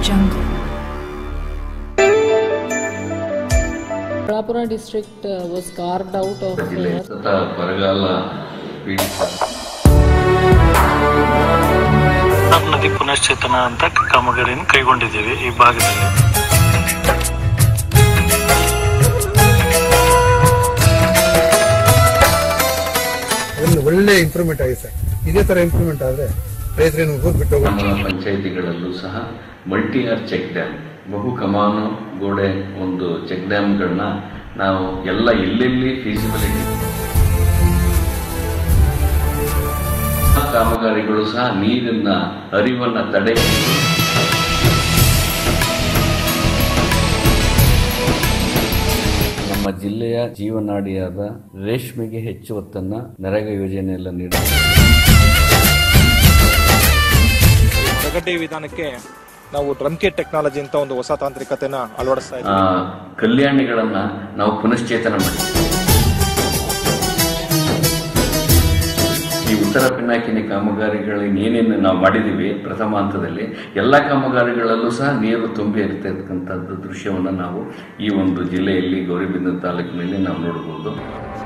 jungle. Kolhapura district uh, was carved out of ಜಿಲ್ಲೆ uh, ಸತ ಬರಗಾಲ ಪೀಡಿತ ಕರ್ನಾಟಕ ನದಿ ಪುನಶ್ಚೇತನ ಅಂತ ಕಾಮಗಾರಿಯನ್ನು ಕೈಗೊಂಡಿದ್ದೀವಿ ಈ ಭಾಗದಲ್ಲಿ ಅದರಿಂದ ಒಳ್ಳೆ ಇಂಪ್ರೂವ್ಮೆಂಟ್ ಆಗಿದೆ ಸರ್ ಇದೇ ತರ ಇಂಪ್ರೂವ್ಮೆಂಟ್ ಆದ್ರೆ ರೈತರೇನು ಊರ್ ಬಿಟ್ಟು ಹೋಗೋ ನಮ್ಮ ಪಂಚಾಯಿತಿಗಳಲ್ಲೂ ಸಹ ಮಲ್ಟಿ ಆರ್ ಚೆಕ್ ಡ್ಯಾಮ್ ಬಹು ಕಮಾನು ಗೋಡೆ ಒಂದು ಚೆಕ್ ಡ್ಯಾಮ್ಗಳನ್ನ ನಾವು ಎಲ್ಲ ಎಲ್ಲೆಲ್ಲಿ ಫೀಸಿಬಿಲಿಟಿ ಕಾಮಗಾರಿಗಳು ಸಹ ನೀರಿನ ಹರಿವನ್ನ ತಡೆ ನಮ್ಮ ಜಿಲ್ಲೆಯ ಜೀವನಾಡಿಯಾದ ರೇಷ್ಮೆಗೆ ಹೆಚ್ಚು ಒತ್ತನ್ನ ನರೇಗಾ ಯೋಜನೆಯಲ್ಲ ನೀಡಲಾಗಿದೆ ಪ್ರಗತಿ ವಿಧಾನಕ್ಕೆ ನಾವು ಡ್ರಮ್ಕೆ ಟೆಕ್ನಾಲಜಿ ಅಂತ ಒಂದು ಹೊಸ ತಾಂತ್ರಿಕತೆನ ಅಳವಡಿಸ್ತಾ ಆ, ಇದ್ದೀವಿ ಕಲ್ಯಾಣಿಗಳನ್ನ ನಾವು ಪುನಶ್ಚೇತನ ಮಾಡಿ ಈ ಉತ್ತರ ಪಿನಾಕಿನಿ ಕಾಮಗಾರಿಗಳಿಗೆ ಏನೇನು ನಾವು ಮಾಡಿದೀವಿ ಪ್ರಥಮ ಹಂತದಲ್ಲಿ ಎಲ್ಲ ಕಾಮಗಾರಿಗಳಲ್ಲೂ ಸಹ ನೀರು ತುಂಬಿ ಇರ್ತಕ್ಕಂಥದ್ದು ದೃಶ್ಯವನ್ನು ನಾವು ಈ ಒಂದು ಜಿಲ್ಲೆಯಲ್ಲಿ ಗೌರಿಬಿದನೂರು ತಾಲೂಕಿನಲ್ಲಿ ನಾವು ನೋಡಬಹುದು